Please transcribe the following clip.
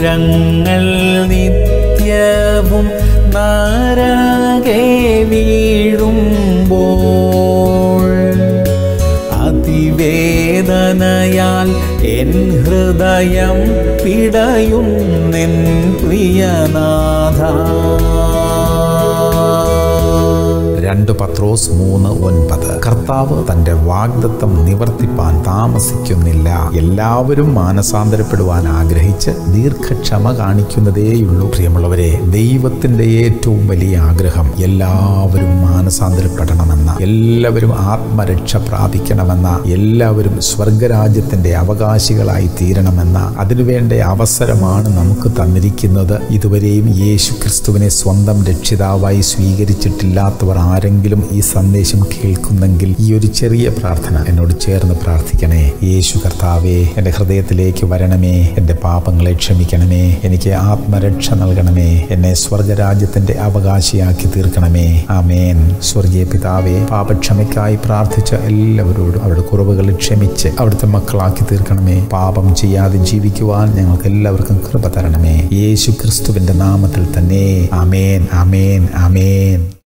ദുരിതങ്ങൾ നിത്യവും നാരാകെ വീഴുമ്പോൾ അതിവേദനയാൽ എൻ ഹൃദയം പിടയുന്നെൻ പ്രിയനാഥ രണ്ട് പത്രോസ് മൂന്ന് ഒൻപത് കർത്താവ് തന്റെ വാഗ്ദത്തം നിവർത്തിപ്പാൻ താമസിക്കുന്നില്ല എല്ലാവരും മാനസാന്തരപ്പെടുവാൻ ആഗ്രഹിച്ച് ദീർഘക്ഷമ കാണിക്കുന്നതേയുള്ളൂ പ്രിയമുള്ളവരെ ദൈവത്തിന്റെ ഏറ്റവും വലിയ ആഗ്രഹം എല്ലാവരും മാനസാന്തരപ്പെടണമെന്ന എല്ലാവരും ആത്മരക്ഷ പ്രാപിക്കണമെന്ന എല്ലാവരും സ്വർഗരാജ്യത്തിന്റെ അവകാശികളായി തീരണമെന്ന അതിനുവേണ്ട അവസരമാണ് നമുക്ക് തന്നിരിക്കുന്നത് ഇതുവരെയും യേശു ക്രിസ്തുവിനെ സ്വന്തം രക്ഷിതാവായി സ്വീകരിച്ചിട്ടില്ലാത്തവർ ആരെങ്കിലും ഈ സന്ദേശം കേൾക്കുന്നെങ്കിൽ ഈ ഒരു ചെറിയ പ്രാർത്ഥന എന്നോട് ചേർന്ന് പ്രാർത്ഥിക്കണേ യേശു കർത്താവേ എൻ്റെ ഹൃദയത്തിലേക്ക് വരണമേ എൻ്റെ പാപങ്ങളെ ക്ഷമിക്കണമേ എനിക്ക് ആത്മരക്ഷ നൽകണമേ എന്നെ സ്വർഗരാജ്യത്തിന്റെ അവകാശിയാക്കി തീർക്കണമേ ആമേൻ സ്വർഗീയ പിതാവേ പാപക്ഷമയ്ക്കായി പ്രാർത്ഥിച്ച എല്ലാവരോടും അവരുടെ കുറവുകൾ ക്ഷമിച്ച് അവിടുത്തെ മക്കളാക്കി തീർക്കണമേ പാപം ചെയ്യാതെ ജീവിക്കുവാൻ ഞങ്ങൾക്ക് എല്ലാവർക്കും കൃപ തരണമേ യേശു ക്രിസ്തുവിന്റെ നാമത്തിൽ തന്നെ ആമേൻ ആമേൻ ആമേൻ